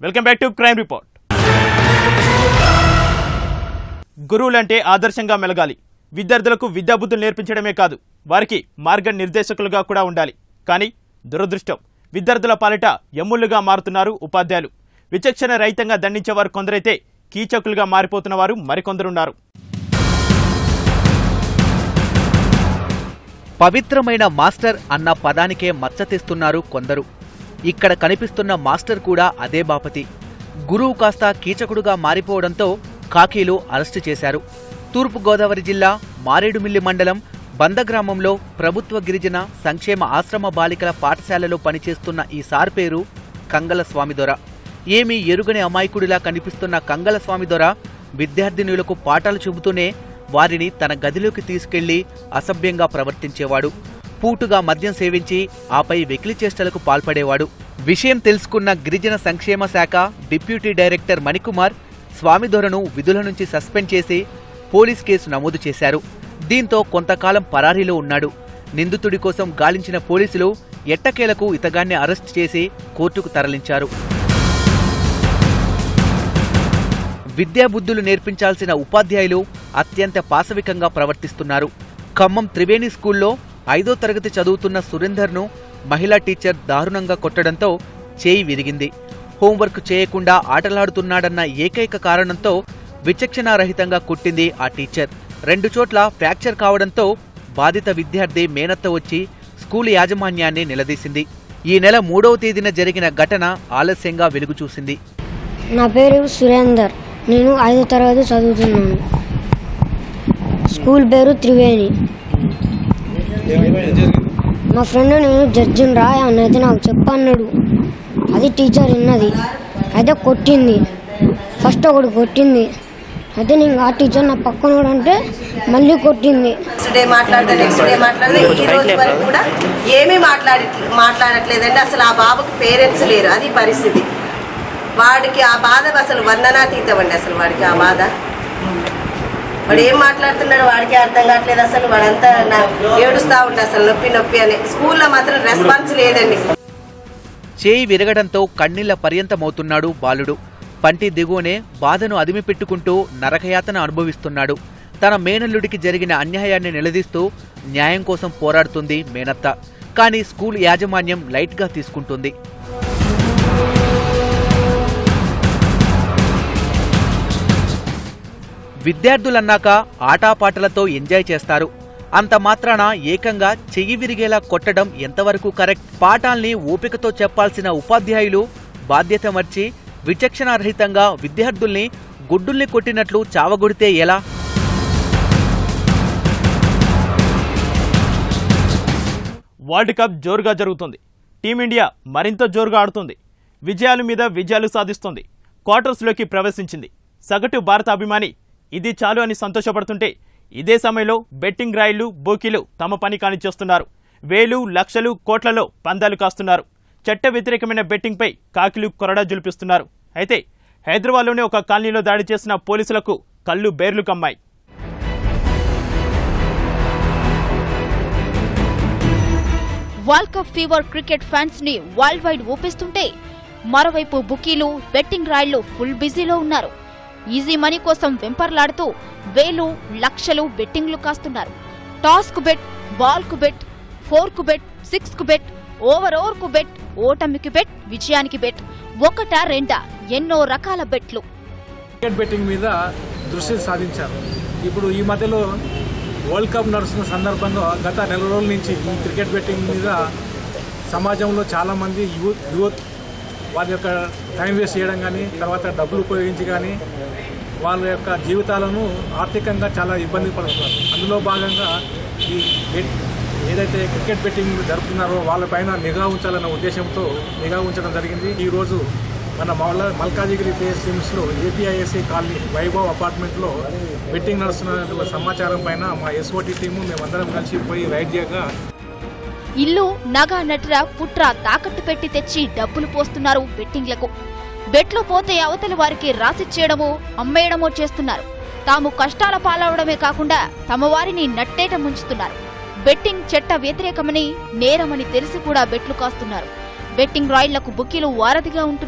welcome back to crime report గురువులంటే ఆదర్శంగా మెలగాలి విద్యార్థులకు విద్యాబుద్ధులు నేర్పించడమే కాదు వారికి మార్గ నిర్దేశకులుగా కూడా ఉండాలి కానీ దురదృష్టం విద్యార్థుల పాలిట ఎమ్ముళ్లుగా మారుతున్నారు ఉపాధ్యాయులు విచక్షణ రహితంగా దండించేవారు కొందరైతే కీచకులుగా మారిపోతున్న వారు మరికొందరున్నారు పవిత్రమైన మాస్టర్ అన్న పదానికే మచ్చ తెస్తున్నారు కొందరు ఇక్కడ కనిపిస్తున్న మాస్టర్ కూడా అదే బాపతి గురువు కాస్త కీచకుడుగా మారిపోవడంతో కాకీలు అరెస్టు చేశారు తూర్పుగోదావరి జిల్లా మారేడుమిల్లి మండలం బందగ్రామంలో ప్రభుత్వ గిరిజన సంక్షేమ ఆశ్రమ బాలికల పాఠశాలలో పనిచేస్తున్న ఈ సార్ పేరు కంగల స్వామిదొర ఏమీ ఎరుగని అమాయకుడిలా కనిపిస్తున్న కంగల స్వామిదొర విద్యార్థినులకు పాఠాలు చెబుతూనే వారిని తన గదిలోకి తీసుకెళ్లి అసభ్యంగా ప్రవర్తించేవాడు పూటుగా మద్యం సేవించి ఆపై వెకిలి చేష్టలకు పాల్పడేవాడు విషయం తెలుసుకున్న గిరిజన సంక్షేమ శాఖ డిప్యూటీ డైరెక్టర్ మణికుమార్ స్వామిదొరను విధుల నుంచి సస్పెండ్ చేసి పోలీస్ కేసు నమోదు చేశారు దీంతో కొంతకాలం పరారీలో ఉన్నాడు నిందితుడి కోసం గాలించిన పోలీసులు ఎట్టకేలకు ఇతగాన్ని అరెస్ట్ చేసి కోర్టుకు తరలించారు విద్యాబుద్ధులు నేర్పించాల్సిన ఉపాధ్యాయులు అత్యంత పాశవికంగా ప్రవర్తిస్తున్నారు ఖమ్మం త్రివేణి స్కూల్లో ఐదో తరగతి చదువుతున్న సురేందర్ను మహిళా టీచర్ దారుణంగా కొట్టడంతో చేయి విరిగింది హోంవర్క్ చేయకుండా ఆటలాడుతున్నాడన్న ఏకైక కారణంతో విచక్షణారహితంగా కొట్టింది ఆ టీచర్ రెండు చోట్ల ఫ్రాక్చర్ కావడంతో బాధిత విద్యార్థి మేనత్త వచ్చి స్కూల్ యాజమాన్యాన్ని నిలదీసింది ఈ నెల మూడవ తేదీన జరిగిన ఘటన ఆలస్యంగా వెలుగు చూసింది నా పేరు సురేందర్ నేను ఐదో తరగతి చదువుతున్నాను స్కూల్ పేరు త్రివేణి మా ఫ్రెండ్ నేను జడ్జిని రాయ్ అని అయితే నాకు చెప్పన్నాడు అది టీచర్ విన్నది అయితే కొట్టింది ఫస్ట్ ఒకటి కొట్టింది అయితే నేను ఆ టీచర్ నా పక్కన అంటే మళ్ళీ కొట్టింది నెక్స్ట్ డే మాట్లాడతా నెక్స్ట్ డే మాట్లాడదా ఈ రోజు వరకు కూడా ఏమీ మాట్లాడి మాట్లాడట్లేదంటే అసలు ఆ బాబుకి పేరెంట్స్ లేరు అది పరిస్థితి వాడికి ఆ బాధ అసలు వందనాతీతం అండి అసలు వాడికి ఆ బాధ వాడు ఏం మాట్లాడుతున్నాడు వాడికి అర్థం కావట్లేదు అసలు వాడంతా నా ఏడుస్తూ ఉండే అసలు నొప్పి నొప్పి అని స్కూల్లో మాత్రం రెస్పాన్స్ లేదండి చేయి విరగడంతో కన్నీళ్ల పర్యంతమవుతున్నాడు బాలుడు పంటి దిగువనే బాధను అదిమిపెట్టుకుంటూ నరకయాతన అనుభవిస్తున్నాడు తన మేనల్లుడికి జరిగిన అన్యాయాన్ని నిలదీస్తూ న్యాయం కోసం పోరాడుతుంది మేనత్త కానీ స్కూల్ యాజమాన్యం లైట్గా తీసుకుంటుంది విద్యార్థులన్నాక ఆటాపాటలతో ఎంజాయ్ చేస్తారు అంత మాత్రాన ఏకంగా చెయ్యి విరిగేలా కొట్టడం ఎంతవరకు కరెక్ట్ పాఠాల్ని ఓపికతో చెప్పాల్సిన ఉపాధ్యాయులు బాధ్యత మర్చి విచక్షణారహితంగా విద్యార్థుల్ని గుడ్డుల్ని కొట్టినట్లు చావగొడితే ఎలా వరల్డ్ కప్ జోరుగా జరుగుతుంది టీమిండియా మరింత జోరుగా ఆడుతుంది విజయాల మీద విజయాలు సాధిస్తుంది క్వార్టర్స్లోకి ప్రవేశించింది సగటు భారత అభిమాని ఇది చాలు అని సంతోషపడుతుంటే ఇదే సమయంలో బెట్టింగ్ రాయిలు బోకీలు తమ పని కానిచేస్తున్నారు వేలు లక్షలు కోట్లలో పందాలు కాస్తున్నారు చట్ట వ్యతిరేకమైన బెట్టింగ్పై కాకిలు కొరడా జులిపిస్తున్నారు అయితే హైదరాబాద్లోని ఒక కాలనీలో దాడి చేసిన పోలీసులకు కళ్ళు బేర్లు కమ్మాయి world cup fever cricket fans ని వరల్డ్ వైడ్ ఊపిస్తుంటే మరోవైపు బుకీలు బెట్టింగ్ రాయిళ్లు ఫుల్ బిజీలో ఉన్నారు ఈజీ మనీ కోసం వెంపర్లాడుతూ వేలు లక్షలు బెట్టింగ్లు కాస్తున్నారు టాస్ కు బెట్ బాల్ కు బెట్ ఫోర్ కు బెట్ సిక్స్ కు బెట్ ఓవర్ ఓవర్ కు బెట్ ఓటమికి బెట్ విజయానికి బెట్ ఒకటా రెండా ఎన్నో రకాల బెట్లు క్రికెట్ బెట్టింగ్ మీద దృష్టి సాధించారు ఇప్పుడు ఈ మధ్యలో వరల్డ్ కప్ నడుస్తున్న సందర్భంలో గత నెల రోజుల నుంచి ఈ క్రికెట్ బెట్టింగ్ మీద సమాజంలో చాలామంది యూత్ యూత్ వాళ్ళ యొక్క టైం వేస్ట్ చేయడం కానీ తర్వాత డబ్బులు ఉపయోగించి కానీ వాళ్ళ యొక్క జీవితాలను ఆర్థికంగా చాలా ఇబ్బంది పడుతున్నారు అందులో భాగంగా ఈ బెట్ ఏదైతే క్రికెట్ బెట్టింగ్ జరుపుతున్నారో వాళ్ళపైన నిఘా ఉంచాలన్న ఉద్దేశంతో నిఘా ఉంచడం జరిగింది ఈరోజు మన మౌల మల్కాజిగిరి పిఎస్ లిమ్స్లో ఏపీఐఎస్సీ కాలనీ వైభవ్ అపార్ట్మెంట్లో బెట్టింగ్ నడుస్తున్న సమాచారం పైన మా ఎస్ఓటీ టీము మేమందరం కలిసి పోయి రైడ్ చేయగా ఇల్లు నగ నట్ర పుట్ర తాకట్టు పెట్టి తెచ్చి డబ్బులు పోస్తున్నారు బెట్టింగ్లకు బెట్లు పోతే అవతలి వారికి రాసిచ్చేయడమో అమ్మేయడమో చేస్తున్నారు తాము కష్టాల పాలవడమే కాకుండా తమ వారిని నట్టేట ముంచుతున్నారు బెట్టింగ్ చట్ట వ్యతిరేకమని నేరమని తెలిసి కూడా బెట్లు కాస్తున్నారు బెట్టింగ్ రాయిళ్లకు బుకీలు వారధిగా ఉంటున్నారు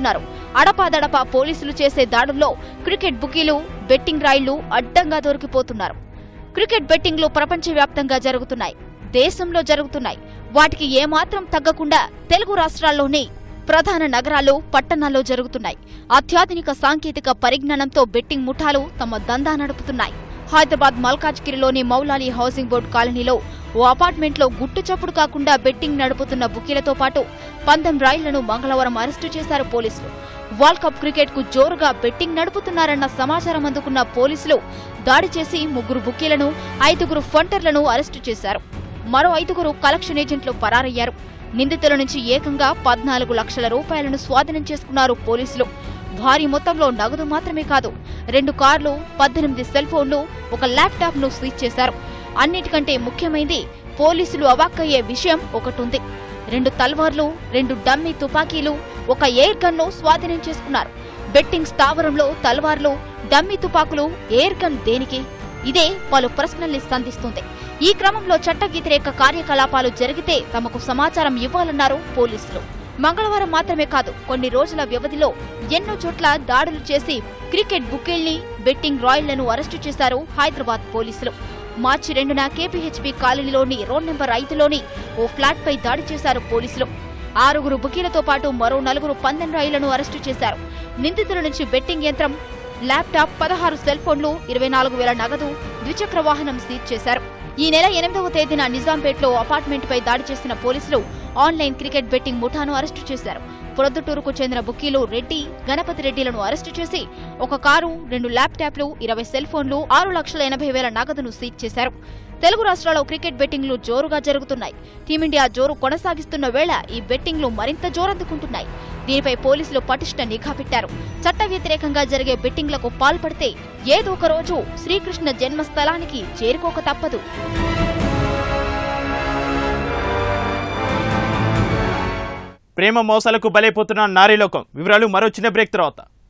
అడపాదడపా పోలీసులు చేసే దాడుల్లో క్రికెట్ బుకీలు బెట్టింగ్ రాయిళ్లు అడ్డంగా దొరికిపోతున్నారు క్రికెట్ బెట్టింగ్లు ప్రపంచవ్యాప్తంగా జరుగుతున్నాయి దేశంలో జరుగుతున్నాయి వాటికి ఏమాత్రం తగ్గకుండా తెలుగు రాష్ట్రాల్లోని ప్రధాన నగరాలు పట్టణాల్లో జరుగుతున్నాయి అత్యాధునిక సాంకేతిక పరిజ్ఞానంతో బెట్టింగ్ ముఠాలు తమ దందా నడుపుతున్నాయి హైదరాబాద్ మల్కాజ్గిరిలోని మౌలాలి హౌసింగ్ బోర్డు కాలనీలో ఓ అపార్ట్మెంట్లో గుట్టు చప్పుడు కాకుండా బెట్టింగ్ నడుపుతున్న బుకీలతో పాటు పందెం రాయిళ్లను మంగళవారం అరెస్టు చేశారు పోలీసులు వరల్డ్ కప్ క్రికెట్ కు జోరుగా బెట్టింగ్ నడుపుతున్నారన్న సమాచారం అందుకున్న పోలీసులు దాడి చేసి ముగ్గురు బుకీలను ఐదుగురు ఫంటర్లను అరెస్టు చేశారు మరో ఐదుగురు కలెక్షన్ ఏజెంట్లు పరారయ్యారు నిందితుల నుంచి ఏకంగా పద్నాలుగు లక్షల రూపాయలను స్వాధీనం చేసుకున్నారు పోలీసులు భారీ మొత్తంలో నగదు మాత్రమే కాదు రెండు కార్లు పద్దెనిమిది సెల్ ఫోన్లు ఒక ల్యాప్టాప్ ను సీజ్ చేశారు అన్నిటికంటే ముఖ్యమైనది పోలీసులు అవాక్కయ్యే విషయం ఒకటుంది రెండు తల్వార్లు రెండు డమ్మీ తుపాకీలు ఒక ఎయిర్ గన్ను స్వాధీనం చేసుకున్నారు బెట్టింగ్ స్థావరంలో తల్వార్లు డమ్మీ తుపాకులు ఎయిర్ గన్ దేనికి ఇదే పలు ప్రశ్నల్ని సంధిస్తుంది ఈ క్రమంలో చట్ట వ్యతిరేక కార్యకలాపాలు జరిగితే తమకు సమాచారం ఇవ్వాలన్నారు పోలీసులు మంగళవారం మాత్రమే కాదు కొన్ని రోజుల వ్యవధిలో ఎన్నో చోట్ల దాడులు చేసి క్రికెట్ బుకీల్ని బెట్టింగ్ రాయళ్లను అరెస్టు చేశారు హైదరాబాద్ పోలీసులు మార్చి రెండున కేపీహెచ్పీ కాలనీలోని రోడ్ నెంబర్ ఐదులోని ఓ ఫ్లాట్ పై దాడి చేశారు పోలీసులు ఆరుగురు బుకీలతో పాటు మరో నలుగురు పందెం రాయిలను అరెస్టు చేశారు నిందితుల నుంచి బెట్టింగ్ యంత్రం ల్యాప్టాప్ పదహారు సెల్ ఫోన్లు ఇరవై నాలుగు వేల నగదు ద్విచక్ర వాహనం సీజ్ చేశారు ఈ నెల ఎనిమిదవ తేదీన నిజాంపేట్లో అపార్ట్మెంట్ పై దాడి చేసిన పోలీసులు ఆన్లైన్ క్రికెట్ బెట్టింగ్ ముఠాను అరెస్టు చేశారు ప్రొద్దుటూరుకు చెందిన బుక్కీలు రెడ్డి గణపతి రెడ్డిలను అరెస్టు చేసి ఒక కారు రెండు ల్యాప్టాప్లు ఇరవై సెల్ ఫోన్లు ఆరు లక్షల ఎనభై వేల నగదును సీజ్ చేశారు తెలుగు రాష్ట్రాల్లో క్రికెట్ బెట్టింగ్లు జోరుగా జరుగుతున్నాయి టీమిండియా జోరు కొనసాగిస్తున్న వేళ ఈ బెట్టింగ్లు మరింత జోరందుకుంటున్నాయి దీనిపై పోలీసులు పటిష్ట నిఘా పెట్టారు చట్ట వ్యతిరేకంగా జరిగే బెట్టింగ్లకు పాల్పడితే ఏదో ఒక రోజు శ్రీకృష్ణ జన్మస్థలానికి చేరుకోక తప్పదు ప్రేమ మోసాలకు బలైపోతున్న నారీలోకం వివరాలు మరో చిన్న బ్రేక్ తర్వాత